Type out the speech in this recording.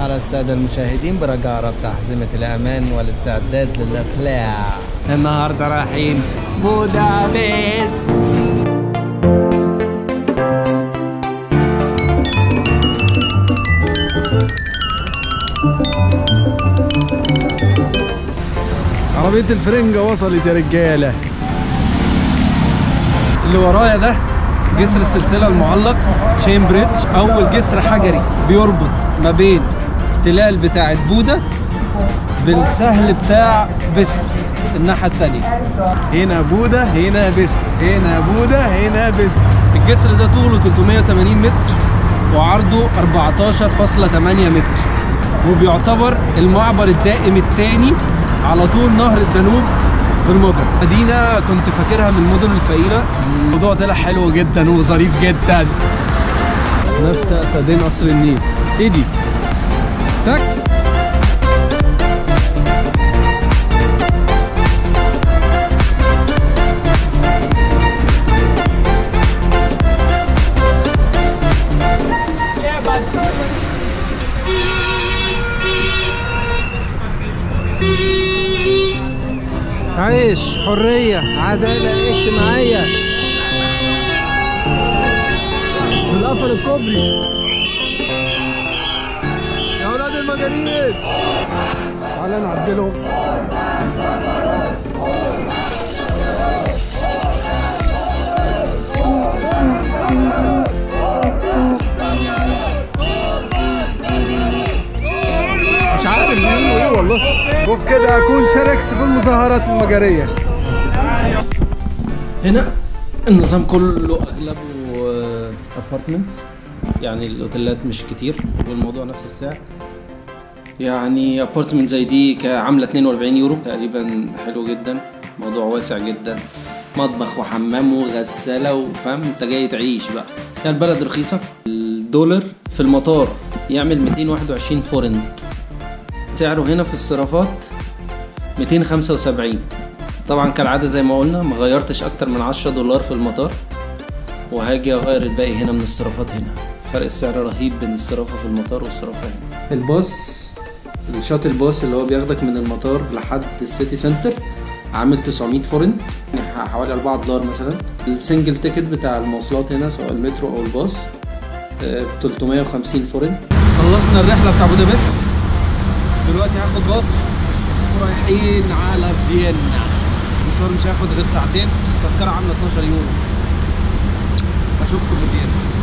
على السادة المشاهدين برجاء ربط أحزمة الأمان والاستعداد للإقلاع النهاردة رايحين بودابست عربية الفرنجة وصلت يا رجالة اللي ورايا ده جسر السلسلة المعلق تشين بريدج أول جسر حجري بيربط ما بين التلال بتاعة بودا بالسهل بتاع بست الناحية التانية هنا بودا هنا بست هنا بودا هنا بست الجسر ده طوله 380 متر وعرضه 14.8 متر وبيعتبر المعبر الدائم الثاني على طول نهر الدانوب بالمدن مدينة كنت فاكرها من المدن الفقيرة الموضوع طلع حلو جدا وظريف جدا نفس أسدين قصر النيل ايه دي؟ تاكس عيش حرية عدالة اجتماعية بالقفل الكوبري يا ولاد المجانين تعالى نعدلهم مش عارف بيقولوا ايه والله وبكده اكون شاركت في المظاهرات المجريه هنا النظام كله اغلبه ابارتمنتس يعني الاوتيلات مش كتير والموضوع نفس السعر يعني ابارتمنت زي دي عامله 42 يورو تقريبا حلو جدا موضوع واسع جدا مطبخ وحمام وغساله وفاهم انت جاي تعيش بقى هي البلد رخيصه الدولار في المطار يعمل 221 فورنت سعره هنا في الصرافات 275 طبعا كالعادة زي ما قلنا ما غيرتش اكتر من 10 دولار في المطار وهاجي اغير الباقي هنا من الصرافات هنا فرق السعر رهيب بين الصرافة في المطار والصرافة هنا الباص الشاطل باص اللي هو بياخدك من المطار لحد السيتي سنتر عامل 900 فورنت يعني حوالي 4 دولار مثلا السنجل تيكت بتاع المواصلات هنا سواء المترو او الباص ب 350 فورنت خلصنا الرحلة بتاع بودابست دلوقتي هاخد باص ورايحين على فيينا المشوار مش هياخد غير ساعتين التذكرة عاملة 12 يورو اشوفكم في فيينا